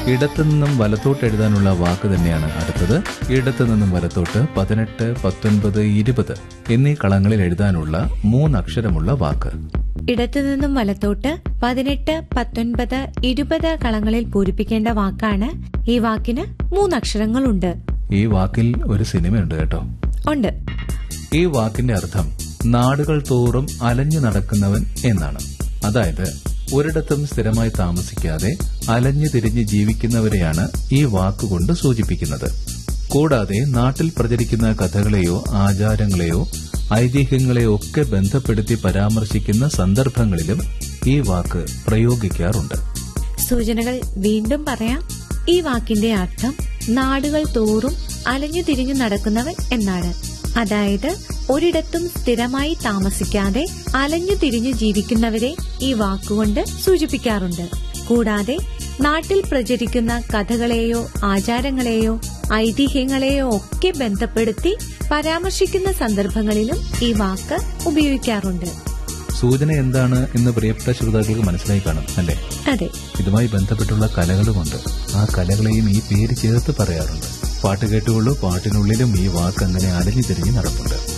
ഇടത്തു നിന്നും വലത്തോട്ട് എഴുതാനുള്ള വാക്ക് തന്നെയാണ് അടുത്തത് ഇടത്തു നിന്നും വലത്തോട്ട് പതിനെട്ട് പത്തൊൻപത് ഇരുപത് എന്നീ കളങ്ങളിൽ എഴുതാനുള്ള മൂന്നക്ഷരമുള്ള വാക്ക് ഇടത്തു നിന്നും വലത്തോട്ട് പതിനെട്ട് പത്തൊൻപത് ഇരുപത് കളങ്ങളിൽ പൂരിപ്പിക്കേണ്ട വാക്കാണ് ഈ വാക്കിന് മൂന്നക്ഷരങ്ങളുണ്ട് ഈ വാക്കിൽ ഒരു സിനിമയുണ്ട് കേട്ടോ ഉണ്ട് ഈ വാക്കിന്റെ അർത്ഥം നാടുകൾ തോറും അലഞ്ഞു നടക്കുന്നവൻ എന്നാണ് അതായത് ഒരിടത്തും സ്ഥിരമായി താമസിക്കാതെ അലഞ്ഞു തിരിഞ്ഞ് ജീവിക്കുന്നവരെയാണ് ഈ വാക്കുകൊണ്ട് സൂചിപ്പിക്കുന്നത് കൂടാതെ നാട്ടിൽ പ്രചരിക്കുന്ന കഥകളെയോ ആചാരങ്ങളെയോ ഐതിഹ്യങ്ങളെയോ ഒക്കെ ബന്ധപ്പെടുത്തി പരാമർശിക്കുന്ന സന്ദർഭങ്ങളിലും ഈ വാക്ക് പ്രയോഗിക്കാറുണ്ട് സൂചനകൾ വീണ്ടും പറയാം ഈ വാക്കിന്റെ അർത്ഥം നാടുകൾ തോറും അലഞ്ഞു തിരിഞ്ഞു നടക്കുന്നവൻ എന്നാണ് അതായത് ഒരിടത്തും സ്ഥിരമായി താമസിക്കാതെ അലഞ്ഞു തിരിഞ്ഞു ജീവിക്കുന്നവരെ ഈ വാക്കുകൊണ്ട് സൂചിപ്പിക്കാറുണ്ട് കൂടാതെ നാട്ടിൽ പ്രചരിക്കുന്ന കഥകളെയോ ആചാരങ്ങളെയോ ഐതിഹ്യങ്ങളെയോ ഒക്കെ ബന്ധപ്പെടുത്തി പരാമർശിക്കുന്ന സന്ദർഭങ്ങളിലും ഈ വാക്ക് ഉപയോഗിക്കാറുണ്ട് സൂചന എന്താണ് എന്ന് പ്രിയപ്പെട്ട ശ്രോതാക്കൾക്ക് മനസ്സിലായി കാണും അല്ലേ അതെ ഇതുമായി ബന്ധപ്പെട്ടുള്ള കലകളുമുണ്ട് ആ കലകളെയും ഈ പേര് ചേർത്ത് പറയാറുണ്ട് പാട്ട് കേട്ടുകൊള്ളൂ പാട്ടിനുള്ളിലും ഈ വാക്ക് അങ്ങനെ അലഞ്ഞു തിരിഞ്ഞ് നടപ്പുണ്ട്